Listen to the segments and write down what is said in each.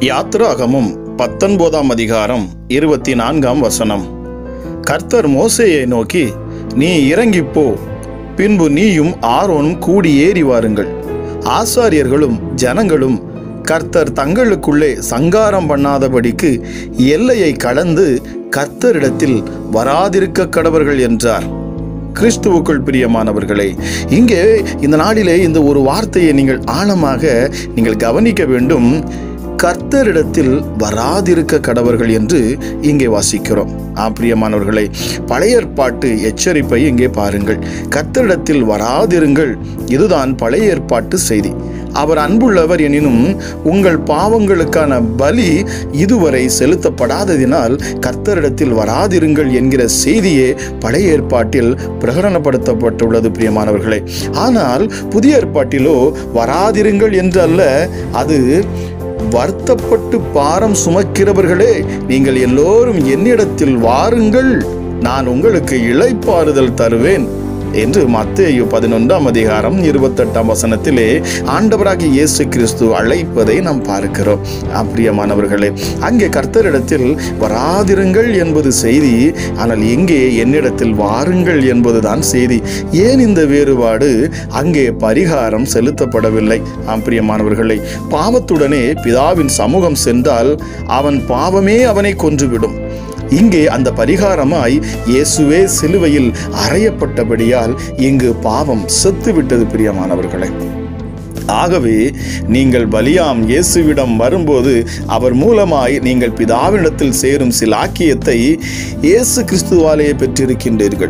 யாத்ராகமும் பத்தொன்பதாம் அதிகாரம் இருபத்தி நான்காம் வசனம் கர்த்தர் மோசேயை நோக்கி நீ இறங்கிப் போ பின்பு நீயும் ஆரோனும் கூடி ஏறி வாருங்கள் ஆசாரியர்களும் ஜனங்களும் கர்த்தர் தங்களுக்குள்ளே சங்காரம் பண்ணாதபடிக்கு எல்லையை கடந்து கர்த்தரிடத்தில் வராதிருக்க கடவர்கள் என்றார் கிறிஸ்துவுக்குள் பிரியமானவர்களே இங்கே இந்த நாளிலே இந்த ஒரு வார்த்தையை நீங்கள் ஆழமாக நீங்கள் கவனிக்க வேண்டும் கர்த்தரிடத்தில் வராதிருக்க கடவர்கள் என்று இங்கே வாசிக்கிறோம் ஆ பிரியமானவர்களே பழைய ஏற்பாட்டு எச்சரிப்பை இங்கே பாருங்கள் கர்த்தரிடத்தில் வராதிருங்கள் இதுதான் பழைய ஏற்பாட்டு செய்தி அவர் அன்புள்ளவர் எனினும் உங்கள் பாவங்களுக்கான பலி இதுவரை செலுத்தப்படாததினால் கர்த்தரிடத்தில் வராதிருங்கள் என்கிற செய்தியே பழைய ஏற்பாட்டில் பிரகடனப்படுத்தப்பட்டுள்ளது பிரியமானவர்களே ஆனால் புதிய ஏற்பாட்டிலோ வராதிருங்கள் என்று அல்ல அது வருத்தப்பட்டு பாரம் சுமக்கிறவர்களே நீங்கள் எல்லோரும் என்னிடத்தில் வாருங்கள் நான் உங்களுக்கு இளைப்பாறுதல் தருவேன் என்று மத்தேயு பதினொன்றாம் அதிகாரம் இருபத்தெட்டாம் வசனத்திலே ஆண்டவராகிய இயேசு கிறிஸ்து அழைப்பதை நாம் பார்க்கிறோம் அப்பிரியமானவர்களே அங்கே கர்த்தரிடத்தில் வராதிருங்கள் என்பது செய்தி ஆனால் இங்கே என்னிடத்தில் வாருங்கள் என்பதுதான் செய்தி ஏன் இந்த வேறுபாடு அங்கே பரிகாரம் செலுத்தப்படவில்லை ஆம்பிரியமானவர்களே பாவத்துடனே பிதாவின் சமூகம் சென்றால் அவன் பாவமே அவனை கொன்றுவிடும் இங்கே அந்த பரிகாரமாய் இயேசுவே சிலுவையில் அறையப்பட்டபடியால் இங்கு பாவம் செத்துவிட்டது பிரியமானவர்களே ஆகவே நீங்கள் பலியாம் இயேசுவிடம் வரும்போது அவர் மூலமாய் நீங்கள் பிதாவினிடத்தில் சேரும் சில ஆக்கியத்தை இயேசு கிறிஸ்துவாலே பெற்றிருக்கின்றீர்கள்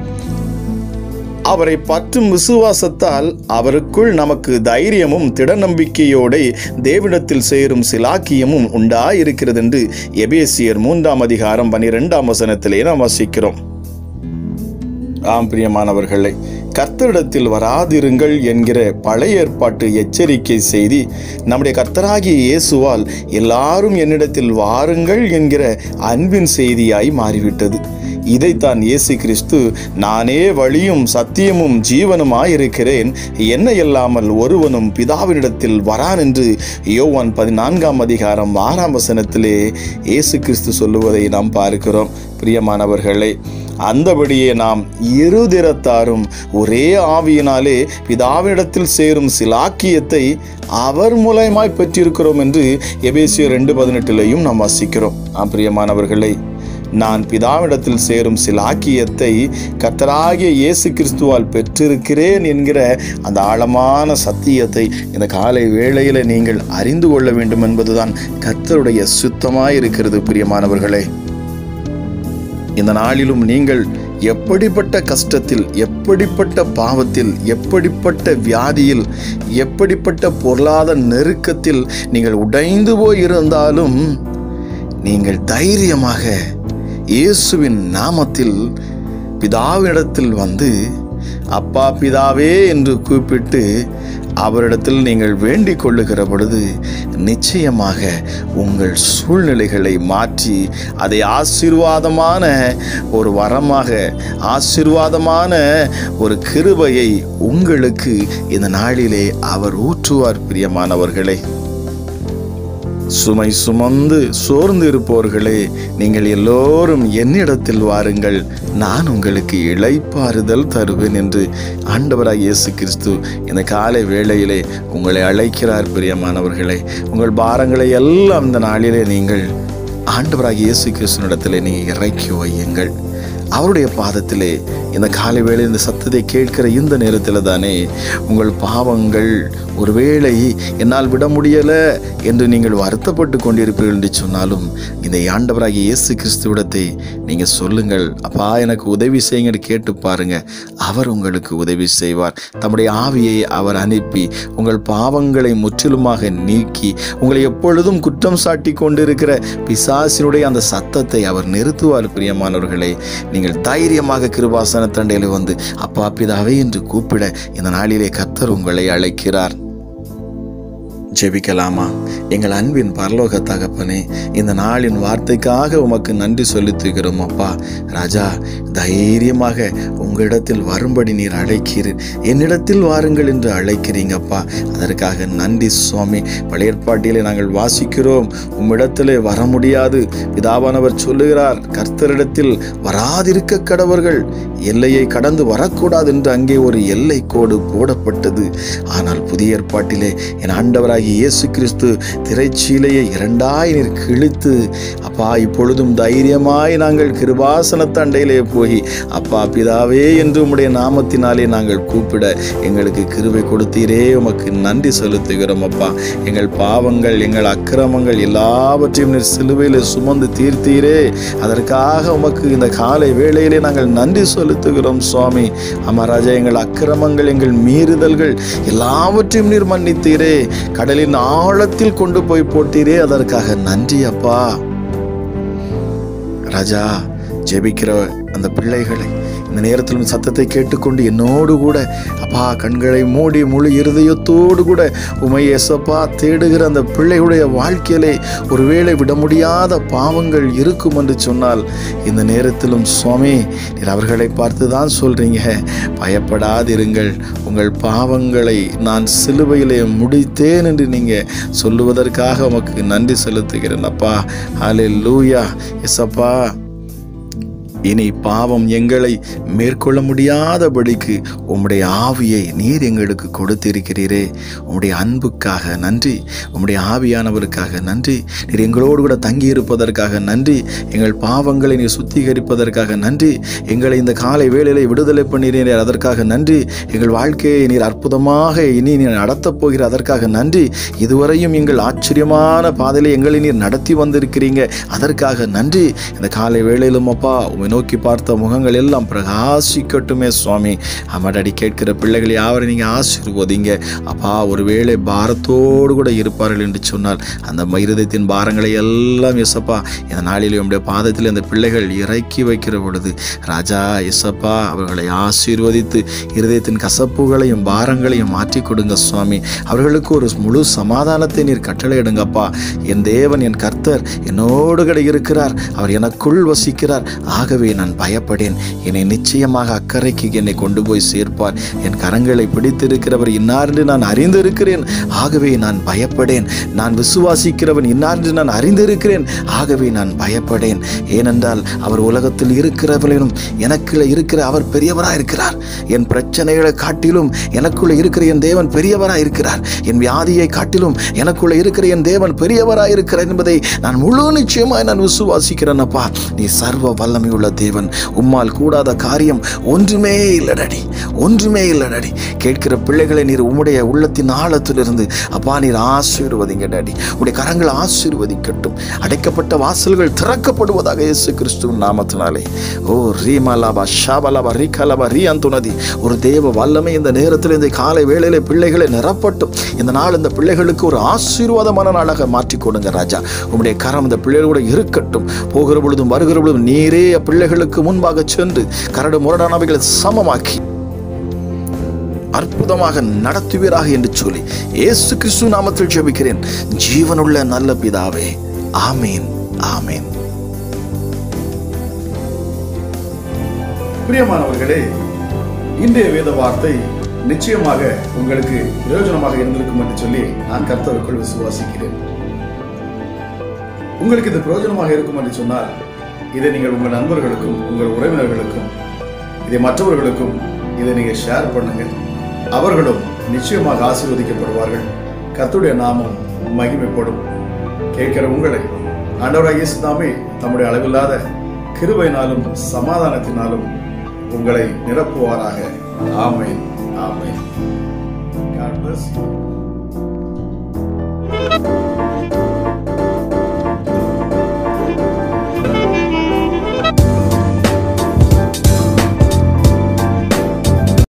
அவரை பற்றும் விசுவாசத்தால் அவருக்குள் நமக்கு தைரியமும் திடநம்பிக்கையோட தேவிடத்தில் சேரும் சிலாக்கியமும் உண்டாயிருக்கிறது என்று எபேசியர் மூன்றாம் அதிகாரம் பனிரெண்டாம் வசனத்திலே நாம் வசிக்கிறோம் ஆம் பிரியமானவர்களே கர்த்தரிடத்தில் வராதிருங்கள் என்கிற பழைய ஏற்பாட்டு எச்சரிக்கை செய்தி நம்முடைய கர்த்தராகிய இயேசுவால் எல்லாரும் என்னிடத்தில் வாருங்கள் என்கிற அன்பின் செய்தியாய் மாறிவிட்டது இதைத்தான் இயேசு கிறிஸ்து நானே வழியும் சத்தியமும் ஜீவனுமாயிருக்கிறேன் என்னை அல்லாமல் ஒருவனும் பிதாவினிடத்தில் வரான் என்று யோவான் பதினான்காம் அதிகாரம் ஆறாம் வசனத்திலே இயேசு கிறிஸ்து சொல்லுவதை நாம் பார்க்கிறோம் பிரியமானவர்களே அந்தபடியே நாம் இருதிறத்தாரும் ஒரே ஆவியினாலே பிதாவினிடத்தில் சேரும் சிலாக்கியத்தை அவர் மூலயமாய் பெற்றிருக்கிறோம் என்று எபேசியர் ரெண்டு பதினெட்டுலையும் நாம் வாசிக்கிறோம் ஆம் பிரியமானவர்களே நான் பிதாவிடத்தில் சேரும் சிலாக்கியத்தை கர்த்தராகிய இயேசு கிறிஸ்துவால் பெற்றிருக்கிறேன் என்கிற அந்த ஆழமான சத்தியத்தை இந்த காலை வேளையில் நீங்கள் அறிந்து கொள்ள வேண்டும் என்பதுதான் கர்த்தருடைய சுத்தமாய் இருக்கிறது பிரியமானவர்களே இந்த நாளிலும் நீங்கள் எப்படிப்பட்ட கஷ்டத்தில் எப்படிப்பட்ட பாவத்தில் எப்படிப்பட்ட வியாதியில் எப்படிப்பட்ட பொருளாதார நெருக்கத்தில் நீங்கள் உடைந்து போய் இருந்தாலும் நீங்கள் தைரியமாக இயேசுவின் நாமத்தில் பிதாவிடத்தில் வந்து அப்பா பிதாவே என்று கூப்பிட்டு அவரிடத்தில் நீங்கள் வேண்டிக் கொள்ளுகிற பொழுது நிச்சயமாக உங்கள் சூழ்நிலைகளை மாற்றி அதை ஆசீர்வாதமான ஒரு வரமாக ஆசீர்வாதமான ஒரு கிருபையை உங்களுக்கு இந்த நாளிலே அவர் ஊற்றுவார் பிரியமானவர்களே சுமை சுமந்து சோர்ந்து இருப்பவர்களே நீங்கள் எல்லோரும் என்னிடத்தில் வாருங்கள் நான் உங்களுக்கு இளைப்பாறுதல் தருவேன் என்று ஆண்டவராக இயேசு கிறிஸ்து இந்த காலை வேளையிலே உங்களை அழைக்கிறார் பிரியமானவர்களே உங்கள் பாரங்களை எல்லாம் இந்த நாளிலே நீங்கள் ஆண்டவராக இயேசு கிறிஸ்துவனிடத்திலே நீங்கள் இறக்கி வையுங்கள் அவருடைய பாதத்திலே இந்த காலை வேளை இந்த சத்தத்தை கேட்கிற இந்த நேரத்தில் தானே உங்கள் பாவங்கள் ஒருவேளை என்னால் விட முடியலை என்று நீங்கள் வருத்தப்பட்டு கொண்டிருப்பீர்கள் என்று சொன்னாலும் இந்த ஆண்டவராகிய இயேசு கிறிஸ்துவிடத்தை நீங்கள் சொல்லுங்கள் அப்பா எனக்கு உதவி செய்யுங்கன்னு கேட்டு பாருங்க அவர் உங்களுக்கு உதவி செய்வார் தம்முடைய ஆவியை அவர் அனுப்பி உங்கள் பாவங்களை முற்றிலுமாக நீக்கி உங்களை எப்பொழுதும் குற்றம் சாட்டி கொண்டிருக்கிற பிசாசினுடைய அந்த சத்தத்தை அவர் நிறுத்துவார் பிரியமானவர்களே நீங்கள் தைரியமாக கிருபாசன தண்டையில் வந்து அப்பா பிதாவே என்று கூப்பிட இந்த நாளிலே கர்த்தர் உங்களை அழைக்கிறார் ஜெபிக்கலாமா எங்கள் அன்பின் பரலோக தகப்பனே இந்த நாளின் வார்த்தைக்காக உமக்கு நன்றி செலுத்துகிறோம் அப்பா ராஜா தைரியமாக உங்களிடத்தில் வரும்படி நீர் அழைக்கிறீர் என்னிடத்தில் வாருங்கள் என்று அழைக்கிறீங்கப்பா அதற்காக நன்றி சுவாமி பழைய ஏற்பாட்டிலே நாங்கள் வாசிக்கிறோம் உம்மிடத்திலே வர முடியாது பிதாவானவர் சொல்லுகிறார் கர்த்தரிடத்தில் வராதிருக்க கடவர்கள் எல்லையை கடந்து வரக்கூடாது என்று அங்கே ஒரு எல்லை கோடு போடப்பட்டது ஆனால் புதிய ஏற்பாட்டிலே என் ஆண்டவராகிய இயேசு கிறிஸ்து திரைச்சீலையை இரண்டாய் நீர் கிழித்து அப்பா இப்பொழுதும் தைரியமாய் நாங்கள் கிருபாசன தண்டையிலே போய் அப்பா பிதாவே என்று உம்முடைய நாமத்தினாலே நாங்கள் கூப்பிட எங்களுக்கு கிருபை கொடுத்தீரே உமக்கு நன்றி செலுத்துகிறோம் அப்பா எங்கள் பாவங்கள் எங்கள் அக்கிரமங்கள் எல்லாவற்றையும் நீர் சிலுவையில் சுமந்து தீர்த்தீரே அதற்காக உமக்கு இந்த காலை வேளையிலே நாங்கள் நன்றி செலுத்துகிறோம் சுவாமி அமராஜா எங்கள் அக்கிரமங்கள் எங்கள் மீறுதல்கள் எல்லாவற்றையும் நீர் மன்னித்தீரே கடலின் ஆழத்தில் கொண்டு போய் போட்டீரே அதற்காக நன்றி அப்பா ராஜா ஜெபிக்கிற அந்த பிள்ளைகளை இந்த நேரத்தில் சத்தத்தை கேட்டுக்கொண்டு என்னோடு கூட அப்பா கண்களை மூடி முழு இருதயத்தோடு கூட உமை எசப்பா தேடுகிற அந்த பிள்ளையுடைய வாழ்க்கையிலே ஒருவேளை விட முடியாத பாவங்கள் இருக்கும் என்று சொன்னால் இந்த நேரத்திலும் சுவாமி நீர் அவர்களை பார்த்து தான் சொல்றீங்க பயப்படாதிருங்கள் உங்கள் பாவங்களை நான் சிலுவையிலே முடித்தேன் என்று நீங்க சொல்லுவதற்காக உமக்கு நன்றி செலுத்துகிறேன் அப்பா ஹலே லூயா எசப்பா இனி பாவம் எங்களை மேற்கொள்ள முடியாதபடிக்கு உம்முடைய ஆவியை நீர் எங்களுக்கு கொடுத்திருக்கிறீரே உம்முடைய அன்புக்காக நன்றி உம்முடைய ஆவியானவருக்காக நன்றி நீர் எங்களோடு கூட தங்கி இருப்பதற்காக நன்றி எங்கள் பாவங்களை நீர் சுத்திகரிப்பதற்காக நன்றி எங்களை இந்த காலை வேளையிலே விடுதலை பண்ணினீர் அதற்காக நன்றி எங்கள் வாழ்க்கையை நீர் அற்புதமாக இனி நீர் நடத்தப் போகிற அதற்காக நன்றி இதுவரையும் எங்கள் ஆச்சரியமான பாதையிலே எங்களை நீர் நடத்தி வந்திருக்கிறீங்க அதற்காக நன்றி இந்த காலை வேளையிலும் அப்பா உம்மை நோக்கி பார்த்த முகங்கள் எல்லாம் பிரகாசிக்கட்டுமே சுவாமி அமடடி கேட்கிற பிள்ளைகளை யாவரை நீங்கள் ஆசீர்வதிங்க அப்பா ஒருவேளை பாரத்தோடு கூட இருப்பார்கள் என்று சொன்னால் அந்த இருதயத்தின் பாரங்களை எல்லாம் எசப்பா இந்த நாளில் உடைய பாதத்தில் அந்த பிள்ளைகள் இறக்கி வைக்கிற பொழுது ராஜா எசப்பா அவர்களை ஆசீர்வதித்து இருதயத்தின் கசப்புகளையும் பாரங்களையும் மாற்றி கொடுங்க சுவாமி அவர்களுக்கு ஒரு முழு சமாதானத்தை நீர் கட்டளையிடுங்கப்பா என் தேவன் என் கர்த்தர் என்னோடு கூட இருக்கிறார் அவர் எனக்குள் வசிக்கிறார் ஆகவே நான் பயப்படேன் என்னை நிச்சயமாக அக்கறைக்கு என்னை கொண்டு போய் சேர்ப்பார் என் கரங்களை பிடித்திருக்கிறவர் இன்னார் என்று நான் அறிந்திருக்கிறேன் ஆகவே நான் பயப்படேன் நான் விசுவாசிக்கிறவன் இன்னார் என்று நான் அறிந்திருக்கிறேன் ஆகவே நான் பயப்படேன் ஏனென்றால் அவர் உலகத்தில் இருக்கிறவர்களும் எனக்குள்ள இருக்கிற அவர் பெரியவராக இருக்கிறார் என் பிரச்சனைகளை காட்டிலும் எனக்குள்ள இருக்கிற என் தேவன் பெரியவராக இருக்கிறார் என் வியாதியை காட்டிலும் எனக்குள்ள இருக்கிற என் தேவன் பெரியவராக இருக்கிறார் என்பதை நான் முழு நிச்சயமாய் நான் விசுவாசிக்கிறேன் அப்பா நீ சர்வ வல்லமையுள்ள தேவன் உம்மால் கூடாத காரியம் ஒன்றுமே இல்லடடி ஒன்றுமே இல்லடடி கேட்கிற பிள்ளைகளை நீர் உம்முடைய உள்ளத்தின் ஆழத்திலிருந்து அப்பா நீர் ஆசீர்வதிங்க டாடி உடைய கரங்கள் ஆசீர்வதிக்கட்டும் அடைக்கப்பட்ட வாசல்கள் திறக்கப்படுவதாக இயேசு கிறிஸ்துவின் நாமத்தினாலே ஓ ரீமலாபா ஷாபலாபா ரீகலாபா ரீ அந்துனதி ஒரு தேவ வல்லமை இந்த நேரத்தில் இந்த காலை வேளையிலே பிள்ளைகளை நிரப்பட்டும் இந்த நாள் இந்த பிள்ளைகளுக்கு ஒரு ஆசீர்வாதமான நாளாக மாற்றி கொடுங்க ராஜா உம்முடைய கரம் இந்த பிள்ளைகளோட இருக்கட்டும் போகிற பொழுதும் வருகிற பொழுதும் நீரே பிள்ளைகளுக்கு முன்பாக சென்று கரடு முரடானவைகளை சமமாக்கி அற்புதமாக நடத்துவீராக என்று சொல்லி இயேசு கிறிஸ்து நாமத்தில் ஜெபிக்கிறேன் ஜீவனுள்ள நல்ல பிதாவே ஆமீன் ஆமீன் பிரியமானவர்களே இன்றைய வேத வார்த்தை நிச்சயமாக உங்களுக்கு பிரயோஜனமாக இருந்திருக்கும் என்று சொல்லி நான் கர்த்தருக்குள் விசுவாசிக்கிறேன் உங்களுக்கு இது பிரயோஜனமாக இருக்கும் என்று சொன்னால் இதை நீங்கள் உங்கள் நண்பர்களுக்கும் உங்கள் உறவினர்களுக்கும் இதை மற்றவர்களுக்கும் இதை நீங்கள் ஷேர் பண்ணுங்க அவர்களும் நிச்சயமாக ஆசீர்வதிக்கப்படுவார்கள் கர்த்தருடைய நாமம் மகிமைப்படும் கேட்கிற உங்களை ஆண்டவராக இயேசு தாமே தம்முடைய அளவில்லாத கிருபையினாலும் சமாதானத்தினாலும் உங்களை நிரப்புவாராக ஆமென் ஆமென் God bless you.